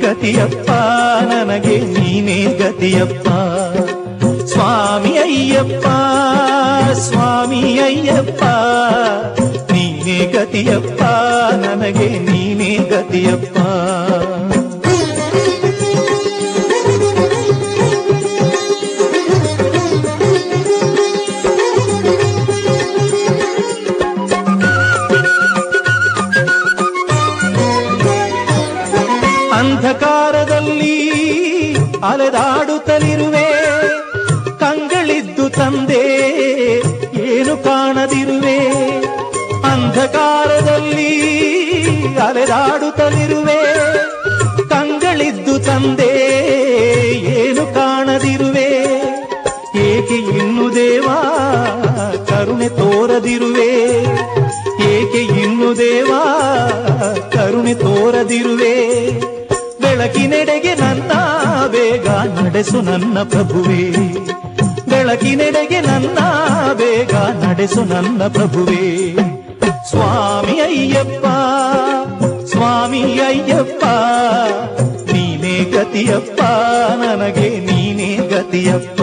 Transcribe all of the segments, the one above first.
ಗತಿಯಪ್ಪ ನನಗೆ ನೀನೇ ಗತಿಯಪ್ಪ ಸ್ವಾಮಿ ಅಯ್ಯಪ್ಪ ಸ್ವಾಮಿ ಅಯ್ಯಪ್ಪ ನೀನೇ ಗತಿಯಪ್ಪ ನನಗೆ ನೀನೇ ಗತಿಯಪ್ಪ ಅಂಧಕಾರದಲ್ಲಿ ಅಲೆದಾಡುತ್ತಲಿರುವೆ ಕಂಗಳಿದ್ದು ತಂದೆ ಏನು ಕಾಣದಿರುವೆ ಅಂಧಕಾರದಲ್ಲಿ ಅಲೆದಾಡುತ್ತಲಿರುವೆ ಕಂಗಳಿದ್ದು ತಂದೆ ಏನು ಕಾಣದಿರುವೆ ಏಕೆ ಇನ್ನು ದೇವಾ ಕರುಣೆ ತೋರದಿರುವೆ ಏಕೆ ಇನ್ನು ದೇವಾ ಕರುಣೆ ತೋರದಿರುವೆ ಬೆಳಕಿನೆಡೆಗೆ ನನ್ನ ಬೇಗ ನಡೆಸು ನನ್ನ ಪ್ರಭುವೇ ಬೆಳಕಿನೆಡೆಗೆ ನನ್ನ ಬೇಗ ನಡೆಸು ನನ್ನ ಪ್ರಭುವೇ ಸ್ವಾಮಿ ಅಯ್ಯಪ್ಪ ಸ್ವಾಮಿ ಅಯ್ಯಪ್ಪ ನೀನೇ ಗತಿಯಪ್ಪ ನನಗೆ ನೀನೇ ಗತಿಯಪ್ಪ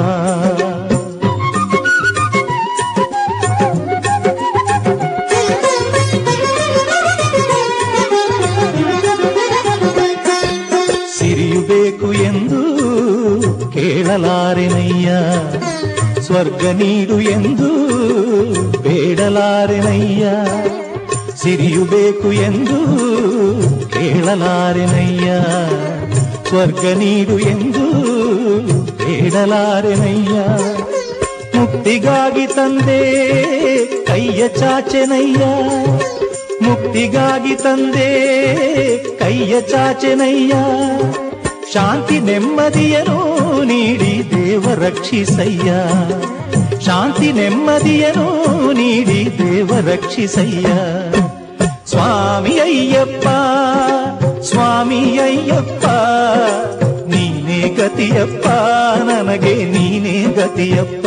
ಸಿರಿಯು ಬೇಕು ಎಂದು ಕೇಳಲಾರೆನಯ್ಯ ಸ್ವರ್ಗ ನೀಡು ಎಂದು ಬೇಡಲಾರೆನಯ್ಯ ಸಿರಿಯು ಬೇಕು ಎಂದು ಕೇಳಲಾರೆನಯ್ಯ ಸ್ವರ್ಗ ನೀಡು ಎಂದು ಬೇಡಲಾರೆನಯ್ಯ ಮುಕ್ತಿಗಾಗಿ ತಂದೆ ಕೈಯ ಚಾಚೆನಯ್ಯ ಮುಕ್ತಿಗಾಗಿ ತಂದೆ ಕೈಯ ಚಾಚೆನಯ್ಯ ಶಾಂತಿ ನೆಮ್ಮದಿಯನು ನೀಡಿ ದೇವ ರಕ್ಷಿಸಯ್ಯ ಶಾಂತಿ ನೆಮ್ಮದಿಯನು ನೀಡಿ ದೇವ ರಕ್ಷಿಸಯ್ಯ ಸ್ವಾಮಿ ಅಯ್ಯಪ್ಪ ಸ್ವಾಮಿ ಅಯ್ಯಪ್ಪ ನೀನೇ ಗತಿಯಪ್ಪ ನನಗೆ ನೀನೇ ಗತಿಯಪ್ಪ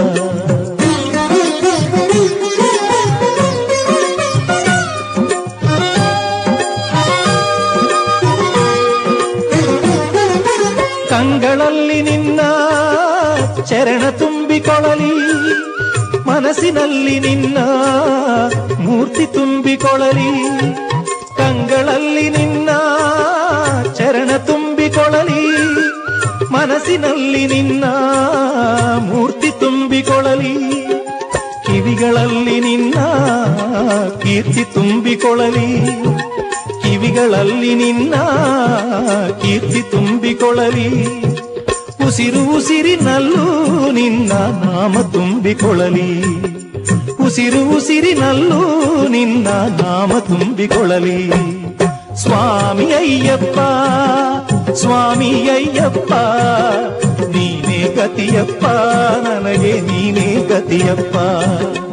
ಕಂಗಳಲ್ಲಿ ನಿನ್ನ ಚರಣ ತುಂಬಿಕೊಳ್ಳಲಿ ಮನಸ್ಸಿನಲ್ಲಿ ನಿನ್ನ ಮೂರ್ತಿ ತುಂಬಿಕೊಳ್ಳಲಿ ಕಂಗಳಲ್ಲಿ ನಿನ್ನ ಚರಣ ತುಂಬಿಕೊಳ್ಳಲಿ ಮನಸ್ಸಿನಲ್ಲಿ ನಿನ್ನ ಮೂರ್ತಿ ತುಂಬಿಕೊಳ್ಳಲಿ ಕಿವಿಗಳಲ್ಲಿ ನಿನ್ನ ಕೀರ್ತಿ ತುಂಬಿಕೊಳ್ಳಲಿ ಕಿವಿಗಳಲ್ಲಿ ನಿನ್ನ ಕೀರ್ತಿ ತುಂಬಿಕೊಳ್ಳಲಿ ಉಸಿರು ಉಸಿರಿನಲ್ಲೂ ನಿನ್ನ ನಾಮ ತುಂಬಿಕೊಳ್ಳಲಿ ಉಸಿರು ಉಸಿರಿನಲ್ಲೂ ನಿನ್ನ ನಾಮ ತುಂಬಿಕೊಳ್ಳಲಿ ಸ್ವಾಮಿ ಅಯ್ಯಪ್ಪ ಸ್ವಾಮಿ ಅಯ್ಯಪ್ಪ ನೀನೇ ಗತಿಯಪ್ಪ ನನಗೆ ನೀನೇ ಗತಿಯಪ್ಪ